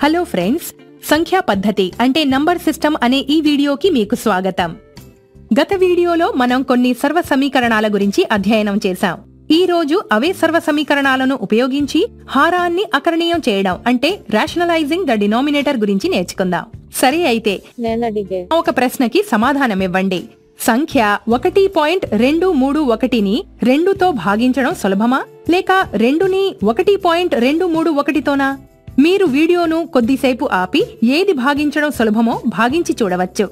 hello friends సంఖ్యా పద్ధతి అంటే నంబర్ సిస్టమ్ అనే ఈ వీడియోకి మీకు స్వాగతం గత వీడియోలో మనం కొన్ని సర్వ సమీకరణాల గురించి అధ్యయనం చేశాం ఈ రోజు అవే సర్వ సమీకరణాలను ఉపయోగించి హారాన్ని అకరణీయం చేయడం అంటే రేషనలైజింగ్ ద డినామినేటర్ గురించి నేర్చుకుందాం సరే అయితే నేను అడిగే ఒక ప్రశ్నకి సమాధానమివ్వండి సంఖ్య ఒకటి పాయింట్ రెండు మూడు ఒకటిని రెండుతో భాగించడం సులభమా లేక రెండుని ఒకటి పాయింట్ రెండు మూడు ఒకటితోనా మీరు వీడియోను కొద్దిసేపు ఆపి ఏది భాగించడం సులభమో భాగించి చూడవచ్చు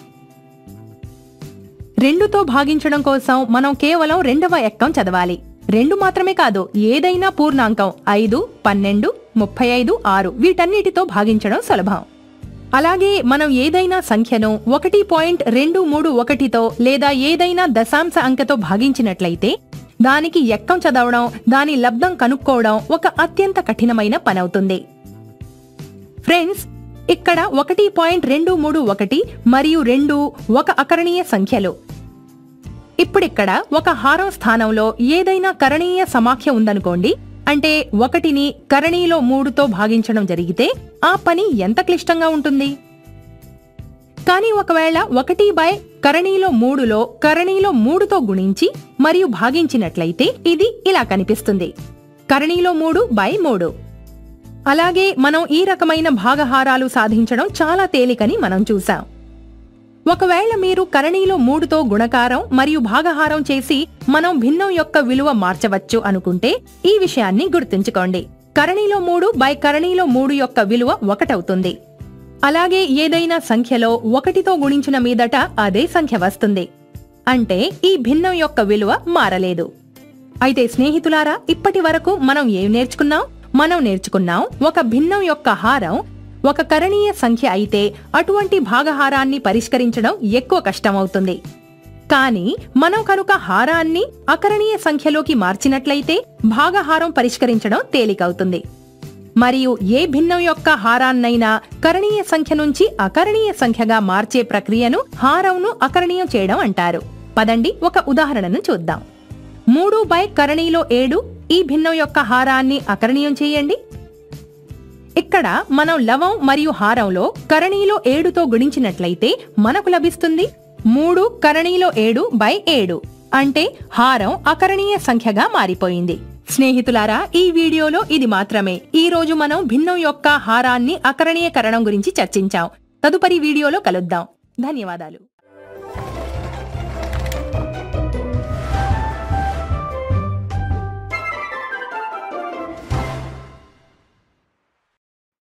రెండుతో భాగించడం కోసం మనం కేవలం రెండవ ఎక్కం చదవాలి రెండు మాత్రమే కాదు ఏదైనా పూర్ణాంకం ఐదు పన్నెండు ముప్పై ఐదు ఆరు వీటన్నిటితో భాగించడం సులభం అలాగే మనం ఏదైనా సంఖ్యను ఒకటి పాయింట్ రెండు మూడు ఒకటితో లేదా ఏదైనా దశాంశ అంకెతో భాగించినట్లయితే దానికి ఎక్కం చదవడం దాని లబ్ధం కనుక్కోవడం ఒక అత్యంత కఠినమైన పనవుతుంది ఫ్రెండ్స్ ఇక్కడ ఒకటి పాయింట్ రెండు మూడు ఒకటి మరియు రెండు ఒక అకరణీయ సంఖ్యలు ఇప్పుడిక్కడ ఒక హారం స్థానంలో ఏదైనా కరణీయ సమాఖ్య ఉందనుకోండి అంటే ఒకటిని కరణీలో మూడుతో భాగించడం జరిగితే ఆ పని ఎంత క్లిష్టంగా ఉంటుంది కానీ ఒకవేళ ఒకటి బై కరణీలో మూడులో కరణీలో మూడుతో గుణించి మరియు భాగించినట్లయితే ఇది ఇలా కనిపిస్తుంది కరణీలో మూడు బై మూడు అలాగే మనం ఈ రకమైన భాగహారాలు సాధించడం చాలా తేలికని మనం చూసాం ఒకవేళ మీరు కరణీలో మూడుతో గుణకారం మరియు భాగహారం చేసి మనం భిన్నం యొక్క విలువ మార్చవచ్చు అనుకుంటే ఈ విషయాన్ని గుర్తుంచుకోండి కరణీలో మూడు బై కరణీలో మూడు యొక్క విలువ ఒకటవుతుంది అలాగే ఏదైనా సంఖ్యలో ఒకటితో గుణించిన మీదట అదే సంఖ్య వస్తుంది అంటే ఈ భిన్నం యొక్క విలువ మారలేదు అయితే స్నేహితులారా ఇప్పటి వరకు మనం ఏం నేర్చుకున్నాం మనం నేర్చుకున్నాం ఒక భిన్నం యొక్క హారం ఒక కరణీయ సంఖ్య అయితే అటువంటి భాగహారాన్ని పరిష్కరించడం ఎక్కువ కష్టమవుతుంది కానీ మనం కనుక హారాన్ని అకరణీయ సంఖ్యలోకి మార్చినట్లయితే భాగహారం పరిష్కరించడం తేలికవుతుంది మరియు ఏ భిన్నం యొక్క హారాన్నైనా కరణీయ సంఖ్య నుంచి అకరణీయ సంఖ్యగా మార్చే ప్రక్రియను హారంను అకరణీయం చేయడం అంటారు పదండి ఒక ఉదాహరణను చూద్దాం మూడు బై కరణీలో ఏడు ఈ భిన్నం యొక్క హారాన్ని అకరణీయం చేయండి ఇక్కడ మనం లవం మరియు హారంలో కరణీలో ఏడుతో గుణించినట్లయితే మనకు లభిస్తుంది మూడు కరణీలో ఏడు బై ఏడు అంటే హారం అకరణీయ సంఖ్యగా మారిపోయింది స్నేహితులారా ఈ వీడియోలో ఇది మాత్రమే ఈ రోజు మనం భిన్నం యొక్క హారాన్ని అకరణీయకరణం గురించి చర్చించాం తదుపరి వీడియోలో కలుద్దాం ధన్యవాదాలు